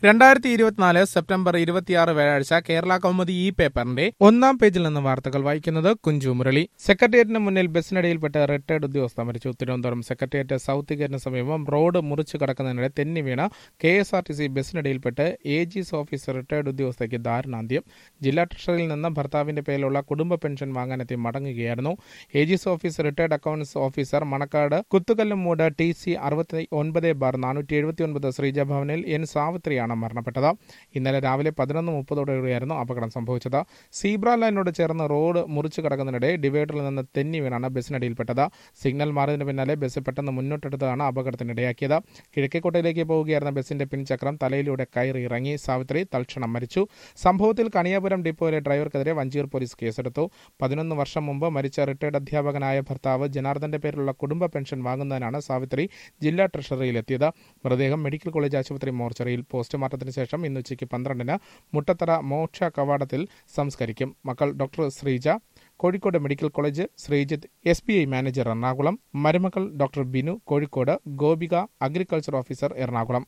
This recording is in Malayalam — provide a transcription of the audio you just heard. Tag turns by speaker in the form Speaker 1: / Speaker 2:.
Speaker 1: രണ്ടായിരത്തി ഇരുപത്തിനാല് സെപ്റ്റംബർ ഇരുപത്തിയാറ് വ്യാഴാഴ്ച കേരള കൗമുദി ഈ പേപ്പറിന്റെ ഒന്നാം പേജിൽ നിന്ന് വാർത്തകൾ വായിക്കുന്നത് കുഞ്ചു മുരളി സെക്രട്ടേറിയറ്റിന് മുന്നിൽ ബസ്സിനടിയിൽപ്പെട്ട് റിട്ടയർഡ് ഉദ്യോഗസ്ഥ മരിച്ചു തിരുവനന്തപുരം സെക്രട്ടേറിയറ്റ് സൗത്ത് ഗേറ്റിന് സമീപം റോഡ് മുറിച്ചു കടക്കുന്നതിനിടെ തെന്നി വീണ K S R T C ബസ്സിനടിയിൽപ്പെട്ട് എ ജിസ് ഓഫീസർ റിട്ടയർഡ് ഉദ്യോഗസ്ഥയ്ക്ക് ദാരുണാന്ത്യം ജില്ലാ ട്രഷറിയിൽ നിന്ന് ഭർത്താവിന്റെ പേരിലുള്ള കുടുംബ പെൻഷൻ വാങ്ങാനെത്തി മടങ്ങുകയായിരുന്നു A G's office retired accounts officer Manacaud Kuthukallumoodu T C അറുപത്തി ഒൻപത് ബാർ നാനൂറ്റി എഴുപത്തി ഒൻപത് ശ്രീജ ഭവനിൽ എൻ സാവിത്രിയാണ് മരണപ്പെട്ടത് ഇന്നലെ രാവിലെ പതിനൊന്ന് മുപ്പതോടെയാണ് അപകടം സംഭവിച്ചത് സീബ്ര ലൈനോട് ചേർന്ന് റോഡ് മുറിച്ചു കടക്കുന്നതിനിടെ ഡിവൈഡറിൽ നിന്ന് തെന്നി വീണാണ് ബസ്സിനടിയിൽപ്പെട്ടത് സിഗ്നൽ മാറിയതിന് പിന്നാലെ ബസ് പെട്ടെന്ന് മുന്നോട്ടെടുത്തതാണ് അപകടത്തിനിടയാക്കിയത് കിഴക്കേക്കോട്ടയിലേക്ക് പോവുകയായിരുന്ന ബസിന്റെ പിൻചക്രം തലയിലൂടെ കയറി ഇറങ്ങി സാവിത്രി തൽക്ഷണം മരിച്ചു സംഭവത്തിൽ കണിയാപുരം ഡിപ്പോയിലെ ഡ്രൈവർക്കെതിരെ വഞ്ചിയൂർ പോലീസ് കേസെടുത്തു പതിനൊന്ന് വർഷം മുമ്പ് മരിച്ച റിട്ടയർഡ് അധ്യാപകനായ ഭർത്താവ് ജനാർദ്ദന്റെ പേരിലുള്ള കുടുംബ പെൻഷൻ വാങ്ങുന്നതിനാണ് സാവിത്രി ജില്ലാ ട്രഷറിയിലെത്തിയത് മൃതദേഹം മെഡിക്കൽ കോളേജ് ആശുപത്രി മോർച്ചറിയിൽ പോസ്റ്റ്മോർട്ടത്തിന് ശേഷം ഇന്ന് ഉച്ചയ്ക്ക് പന്ത്രണ്ടിന് മുട്ടത്തറ മോക്ഷ കവാടത്തിൽ സംസ്കരിക്കും മക്കൾ doctor Sreeja Kozhikode medical college Sreejith S B I manager Ernakulam മരുമക്കൾ doctor Binu Kozhikode Gopika agriculture officer Ernakulam